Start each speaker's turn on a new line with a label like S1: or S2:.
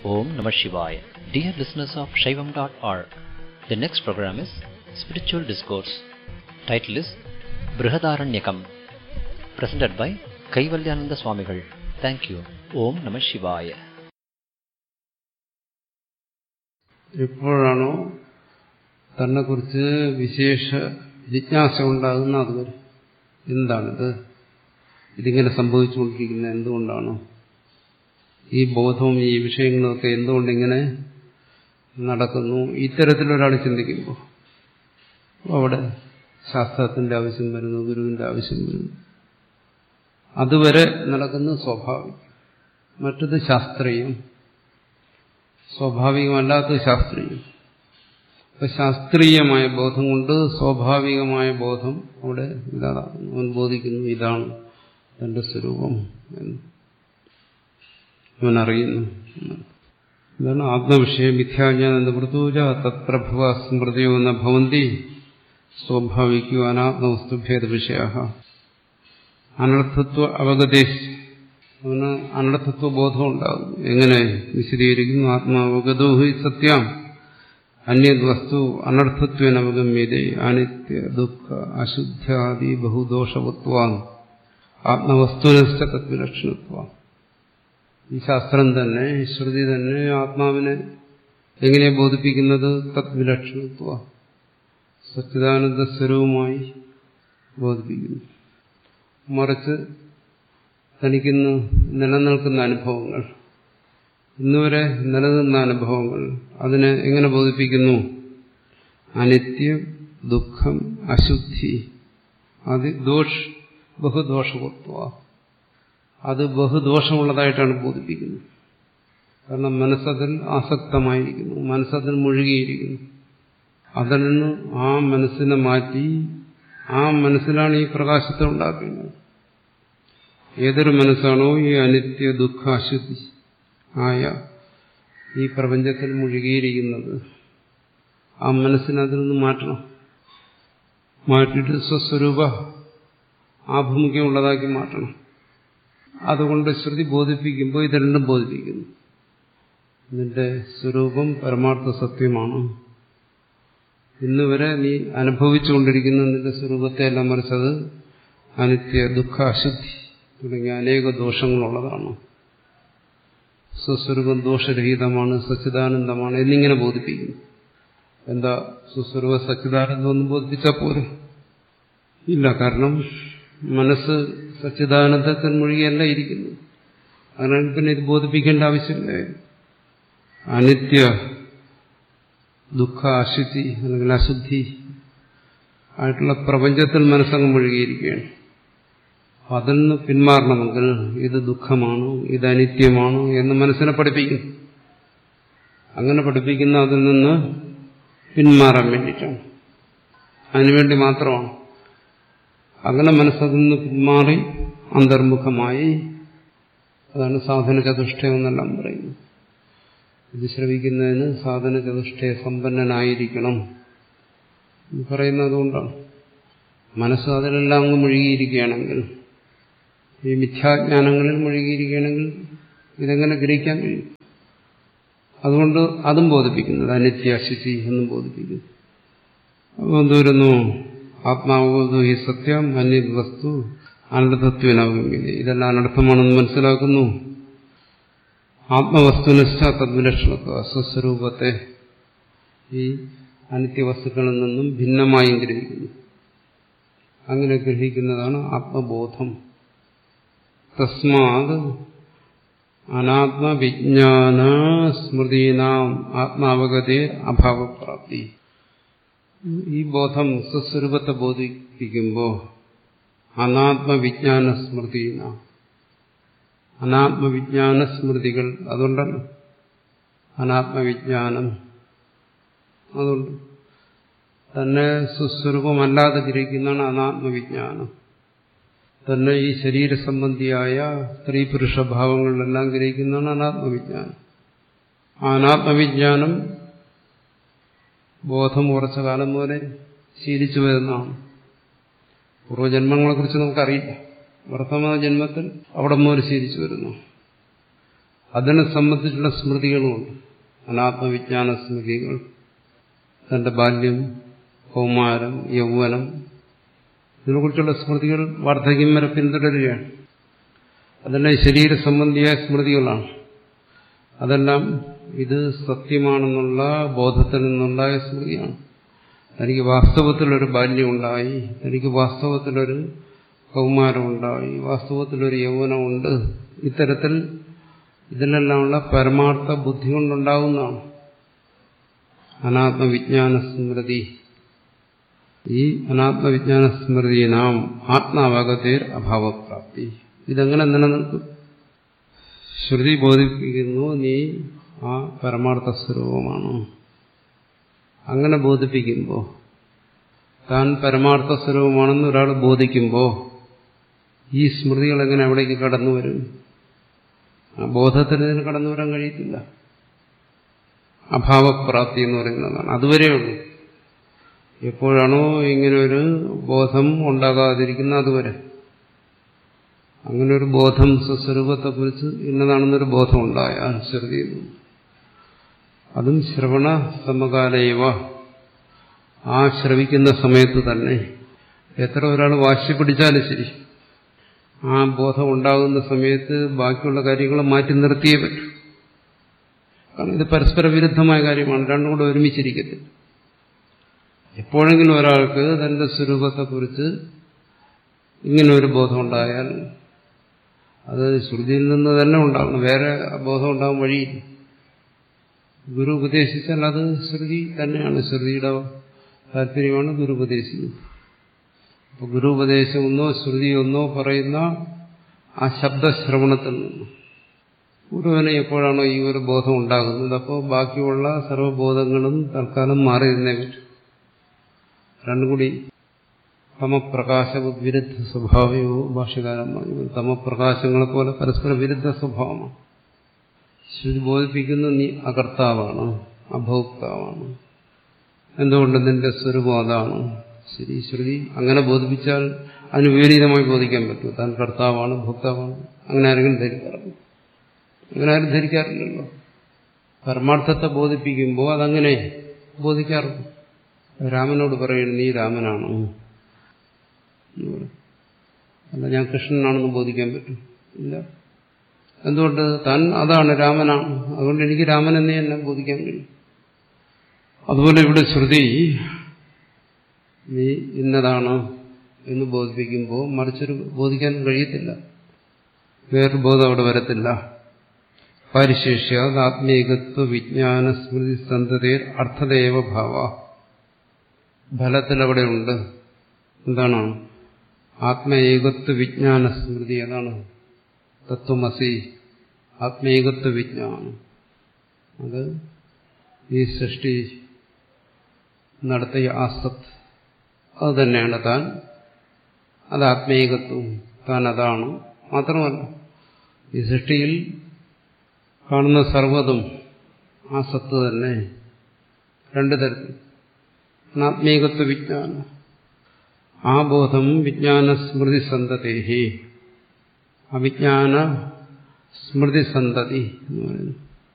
S1: Om Namah Shivaya. Dear listeners of Shaivam.org, the next program is Spiritual Discourse. Title is Brihadaranyakam. Presented by Kaivalyananda Swamigal. Thank you. Om Namah Shivaya.
S2: എപ്പോഴാണോ തന്നെക്കുറിച്ച് വിശേഷ ജിജ്ഞാസ ഉണ്ടാകുന്ന അതുവരെ എന്താണിത് ഇതിങ്ങനെ സംഭവിച്ചുകൊണ്ടിരിക്കുന്നത് എന്തുകൊണ്ടാണ് ഈ ബോധവും ഈ വിഷയങ്ങളൊക്കെ എന്തുകൊണ്ടിങ്ങനെ നടക്കുന്നു ഇത്തരത്തിലൊരാൾ ചിന്തിക്കുമ്പോൾ അവിടെ ശാസ്ത്രത്തിന്റെ ആവശ്യം വരുന്നു ഗുരുവിന്റെ ആവശ്യം വരുന്നു അതുവരെ നടക്കുന്ന സ്വാഭാവികം മറ്റത് ശാസ്ത്രീയം സ്വാഭാവികമല്ലാത്തത് ശാസ്ത്രീയം അപ്പൊ ശാസ്ത്രീയമായ ബോധം കൊണ്ട് സ്വാഭാവികമായ ബോധം അവിടെ ഇല്ലാതാകുന്നു അവൻ ബോധിക്കുന്നു ഇതാണ് തന്റെ സ്വരൂപം എന്ന് അവൻ അറിയുന്നു ഇതാണ് ആത്മവിഷയ മിഥ്യാജ്ഞാന നിവൃത്തൂജ തത്പ്രഭവ സ്മൃതിയോ ന ഭവന്തി സ്വാഭാവിക്കോ അനാത്മവസ്തുഭേദ വിഷയ അനർത്ഥത്വ അവഗതേശ് അവന് അനർത്ഥത്വ ബോധം ഉണ്ടാകും എങ്ങനെ വിശദീകരിക്കുന്നു ആത്മാവഗതോ ഹി സത്യം അന്യത് വസ്തു അനർത്ഥത്വനവഗമ്യതേ അനിത്യ ദുഃഖ അശുദ്ധ്യാദി ബഹുദോഷവത്വാൻ ആത്മവസ്തുനശ്ച തദ്വിലക്ഷണത്വ ഈ ശാസ്ത്രം തന്നെ ശ്രുതി തന്നെ ആത്മാവിനെ എങ്ങനെ ബോധിപ്പിക്കുന്നത് തദ്വിലക്ഷണത്വ സച്ചിദാനന്ദ സ്വരൂപമായി ബോധിപ്പിക്കുന്നു മറിച്ച് തനിക്കിന്ന് നിലനിൽക്കുന്ന അനുഭവങ്ങൾ ഇന്നുവരെ നിലനിന്ന അനുഭവങ്ങൾ അതിനെ എങ്ങനെ ബോധിപ്പിക്കുന്നു അനിത്യം ദുഃഖം അശുദ്ധി അത് ദോഷ് ബഹുദോഷവത്വ അത് ബഹുദോഷമുള്ളതായിട്ടാണ് ബോധിപ്പിക്കുന്നത് കാരണം മനസ്സതിൽ ആസക്തമായിരിക്കുന്നു മനസ്സതിൽ മുഴുകിയിരിക്കുന്നു അതിൽ നിന്ന് ആ മനസ്സിനെ മാറ്റി ആ മനസ്സിലാണ് ഈ പ്രകാശത്തെ ഉണ്ടാക്കേണ്ടത് ഏതൊരു മനസ്സാണോ ഈ അനിത്യ ദുഃഖ അശുദ്ധി ആയ ഈ പ്രപഞ്ചത്തിൽ മുഴുകിയിരിക്കുന്നത് ആ മനസ്സിനെ അതിൽ നിന്ന് മാറ്റണം മാറ്റിയിട്ട് സ്വസ്വരൂപ ആഭിമുഖ്യമുള്ളതാക്കി മാറ്റണം അതുകൊണ്ട് ശ്രുതി ബോധിപ്പിക്കുമ്പോൾ ഇത് രണ്ടും ബോധിപ്പിക്കുന്നു നിന്റെ സ്വരൂപം പരമാർത്ഥ സത്യമാണ് ഇന്നുവരെ നീ അനുഭവിച്ചുകൊണ്ടിരിക്കുന്ന നിന്റെ സ്വരൂപത്തെ എല്ലാം മറിച്ചത് അനിത്യ ദുഃഖ അശുദ്ധി തുടങ്ങിയ അനേക ദോഷങ്ങളുള്ളതാണ് സ്വസ്വരൂപം ദോഷരഹിതമാണ് സച്ചിദാനന്ദമാണ് എന്നിങ്ങനെ ബോധിപ്പിക്കുന്നു എന്താ സ്വസ്വരൂപ സച്ചിദാനന്ദം ഒന്ന് ബോധിപ്പിച്ചാൽ പോരെ ഇല്ല കാരണം മനസ്സ് സച്ചിദാനന്ദത്തിൽ മുഴുകിയല്ല ഇരിക്കുന്നു അതിനാൽ പിന്നെ ഇത് ബോധിപ്പിക്കേണ്ട ആവശ്യമില്ല അനിത്യ ദുഃഖ അശുദ്ധി അല്ലെങ്കിൽ അശുദ്ധി ആയിട്ടുള്ള പ്രപഞ്ചത്തിൽ മനസ്സങ്ങ് മുഴുകിയിരിക്കുകയാണ് അതിൽ നിന്ന് പിന്മാറണമെങ്കിൽ ഇത് ദുഃഖമാണ് ഇത് അനിത്യമാണ് എന്ന് മനസ്സിനെ പഠിപ്പിക്കുന്നു അങ്ങനെ പഠിപ്പിക്കുന്ന അതിൽ നിന്ന് പിന്മാറാൻ വേണ്ടിയിട്ടാണ് അതിനുവേണ്ടി മാത്രമാണ് അങ്ങനെ മനസ്സതിൽ നിന്ന് പിന്മാറി അന്തർമുഖമായി അതാണ് സാധന ചതുഷ്ടയം എന്നെല്ലാം പറയുന്നത് ഇത് ശ്രവിക്കുന്നതിന് സാധന ചതുഷ്ടയ സമ്പന്നനായിരിക്കണം എന്ന് പറയുന്നത് അതുകൊണ്ടാണ് മനസ്സ് അതിലെല്ലാം അങ്ങ് മുഴുകിയിരിക്കുകയാണെങ്കിൽ ഈ മിഥ്യാജ്ഞാനങ്ങളിൽ മുഴുകിയിരിക്കുകയാണെങ്കിൽ ഇതെങ്ങനെ ഗ്രഹിക്കാൻ കഴിയും അതുകൊണ്ട് അതും ബോധിപ്പിക്കുന്നത് അനിത്യ അശുചി എന്നും ബോധിപ്പിക്കുന്നു അപ്പോൾ എന്തോരുന്നു ആത്മാവോധു ഈ സത്യം അന്യ വസ്തു അനർത്ഥത്വനവഗമ്യത ഇതെല്ലാം അനർത്ഥമാണെന്ന് മനസ്സിലാക്കുന്നു ആത്മവസ്തുനിഷ്ഠ തദ്വിലക്ഷണത്വ സ്വസ്വരൂപത്തെ ഈ അനിത്യവസ്തുക്കളിൽ നിന്നും ഭിന്നമായും ഗ്രഹിക്കുന്നു അങ്ങനെ ഗ്രഹിക്കുന്നതാണ് ആത്മബോധം തസ്മാത് അനാത്മവിജ്ഞാന സ്മൃതീനാം ആത്മാവഗതി അഭാവപ്രാപ്തി ഈ ബോധം സ്വസ്വരൂപത്തെ ബോധിപ്പിക്കുമ്പോൾ അനാത്മവിജ്ഞാന സ്മൃതീന അനാത്മവിജ്ഞാന സ്മൃതികൾ അതുകൊണ്ടല്ലോ അനാത്മവിജ്ഞാനം അതുകൊണ്ട് തന്നെ സ്വസ്വരൂപമല്ലാതെ ഗ്രഹിക്കുന്നതാണ് അനാത്മവിജ്ഞാനം തന്നെ ഈ ശരീര സംബന്ധിയായ സ്ത്രീ പുരുഷ ഭാവങ്ങളിലെല്ലാം ഗ്രഹിക്കുന്നതാണ് അനാത്മവിജ്ഞാനം ആ അനാത്മവിജ്ഞാനം ബോധം ഉറച്ച കാലം പോലെ ശീലിച്ചു വരുന്നതാണ് പൂർവ്വജന്മങ്ങളെക്കുറിച്ച് നമുക്കറിയില്ല വർത്തമാന ജന്മത്തിൽ അവിടെ മുതൽ ശീലിച്ചു വരുന്നു അതിനെ സംബന്ധിച്ചുള്ള സ്മൃതികളുമുണ്ട് അനാത്മവിജ്ഞാന സ്മൃതികൾ തന്റെ ബാല്യം കൗമാരം യൗവനം ഇതിനെക്കുറിച്ചുള്ള സ്മൃതികൾ വാർദ്ധക്യം വരെ പിന്തുടരുകയാണ് അതെല്ലാം ശരീര സംബന്ധിയായ സ്മൃതികളാണ് അതെല്ലാം ഇത് സത്യമാണെന്നുള്ള ബോധത്തിൽ നിന്നുണ്ടായ സ്മൃതിയാണ് എനിക്ക് വാസ്തവത്തിലൊരു ബാല്യമുണ്ടായി എനിക്ക് വാസ്തവത്തിലൊരു കൗമാരമുണ്ടായി വാസ്തവത്തിലൊരു യൗവനമുണ്ട് ഇത്തരത്തിൽ ഇതിലെല്ലാമുള്ള പരമാർത്ഥ ബുദ്ധി കൊണ്ടുണ്ടാകുന്നതാണ് അനാത്മവിജ്ഞാന സ്മൃതി ഈ അനാത്മവിജ്ഞാന സ്മൃതി നാം ആത്മാവകതേർ അഭാവപ്രാപ്തി ഇതെങ്ങനെ നിലനിൽക്കും ശ്രുതി ബോധിപ്പിക്കുന്നു നീ ആ പരമാർത്ഥ സ്വരൂപമാണ് അങ്ങനെ ബോധിപ്പിക്കുമ്പോൾ താൻ പരമാർത്ഥ സ്വരൂപമാണെന്ന് ഒരാൾ ബോധിക്കുമ്പോൾ ഈ സ്മൃതികൾ എങ്ങനെ അവിടേക്ക് കടന്നു വരും ആ ബോധത്തിന് ഇതിന് കടന്നു വരാൻ കഴിയത്തില്ല അഭാവപ്രാപ്തി എന്ന് പറയുന്നതാണ് അതുവരെയുള്ളൂ എപ്പോഴാണോ ഇങ്ങനെ ഒരു ബോധം ഉണ്ടാകാതിരിക്കുന്ന അതുവരെ അങ്ങനെ ഒരു ബോധം സ്വസ്വരൂപത്തെക്കുറിച്ച് ഇന്നതാണെന്നൊരു ബോധം ഉണ്ടായ ശ്രുതിയിൽ അതും ശ്രവണ സമകാലയവ ആ ശ്രവിക്കുന്ന സമയത്ത് തന്നെ എത്ര ഒരാൾ വാശി പിടിച്ചാലും ശരി ആ ബോധം ഉണ്ടാകുന്ന സമയത്ത് ബാക്കിയുള്ള കാര്യങ്ങൾ മാറ്റി നിർത്തിയേ പറ്റൂ കാരണം ഇത് പരസ്പര വിരുദ്ധമായ കാര്യമാണ് രണ്ടും കൂടെ ഒരുമിച്ചിരിക്കത്തില്ല എപ്പോഴെങ്കിലും ഒരാൾക്ക് തന്റെ സ്വരൂപത്തെക്കുറിച്ച് ഇങ്ങനെ ഒരു ബോധം ഉണ്ടായാൽ അത് ശ്രുതിയിൽ നിന്ന് തന്നെ ഉണ്ടാകണം വേറെ ബോധം ഉണ്ടാകാൻ വഴിയില്ല ഗുരു ഉപദേശിച്ചാൽ അത് ശ്രുതി തന്നെയാണ് ശ്രുതിയുടെ താല്പര്യമാണ് ഗുരു ഉപദേശിക്കുന്നത് അപ്പൊ ഗുരു ഉപദേശം ഒന്നോ ശ്രുതി ഒന്നോ പറയുന്ന ആ ശബ്ദശ്രവണത്തിൽ നിന്ന് ഗുരുവിന് എപ്പോഴാണോ ഈ ഒരു ബോധം ഉണ്ടാകുന്നത് അപ്പോൾ ബാക്കിയുള്ള സർവ്വബോധങ്ങളും തൽക്കാലം മാറി നിന്നേ പറ്റും രണ്ടും കൂടി തമപ്രകാശ വിരുദ്ധ സ്വഭാവയോ ഭാഷകാരൻ പറഞ്ഞു തമപ്രകാശങ്ങളെ പോലെ പരസ്പര വിരുദ്ധ സ്വഭാവമാണ് ശ്രുതി ബോധിപ്പിക്കുന്ന നീ അകർത്താവാണ് അഭോക്താവാണ് എന്തുകൊണ്ട് നിന്റെ സ്വരൂപം അതാണ് ശരി ശ്രുതി അങ്ങനെ ബോധിപ്പിച്ചാൽ അതിന് വിപരീതമായി ബോധിക്കാൻ പറ്റും താൻ കർത്താവാണ് ഭോക്താവാണ് അങ്ങനെ ആരെങ്കിലും ധരിക്കാറുണ്ട് അങ്ങനെ ആരും ധരിക്കാറില്ലല്ലോ പരമാർത്ഥത്തെ ബോധിപ്പിക്കുമ്പോൾ അതങ്ങനെ ബോധിക്കാറുണ്ട് രാമനോട് പറയുന്നു നീ രാമനാണ് അല്ല ഞാൻ കൃഷ്ണനാണെന്ന് ബോധിക്കാൻ പറ്റും ഇല്ല എന്തുകൊണ്ട് താൻ അതാണ് രാമനാണ് അതുകൊണ്ട് എനിക്ക് രാമൻ എന്നേ എന്നെ ബോധിക്കാൻ കഴിയും അതുപോലെ ഇവിടെ ശ്രുതി നീ ഇന്നതാണ് എന്ന് ബോധിപ്പിക്കുമ്പോൾ മറിച്ചൊരു ബോധിക്കാൻ കഴിയത്തില്ല വേറൊരു ബോധം അവിടെ വരത്തില്ല പരിശേഷ്യ ആത്മീകത്വ വിജ്ഞാന സ്മൃതി സന്തതയിൽ അർത്ഥദേവ ഭാവ ഫലത്തിൽ അവിടെ ഉണ്ട് എന്താണ് ആത്മേകത്വ വിജ്ഞാന സ്മൃതി അതാണ് തത്വമസി ആത്മേകത്വ വിജ്ഞാനം അത് ഈ സൃഷ്ടി നടത്തിയ ആസത്ത് അത് തന്നെയാണ് താൻ അത് ആത്മേകത്വം താൻ അതാണ് മാത്രമല്ല ഈ സൃഷ്ടിയിൽ കാണുന്ന സർവ്വതും ആ സത്ത് തന്നെ രണ്ടു തരത്തിൽ ആത്മീകത്വ വിജ്ഞാനം ആ ബോധം വിജ്ഞാന സ്മൃതി സന്തതേഹി അവിജ്ഞാന സ്മൃതി സന്തതി എന്ന് പറയുന്നു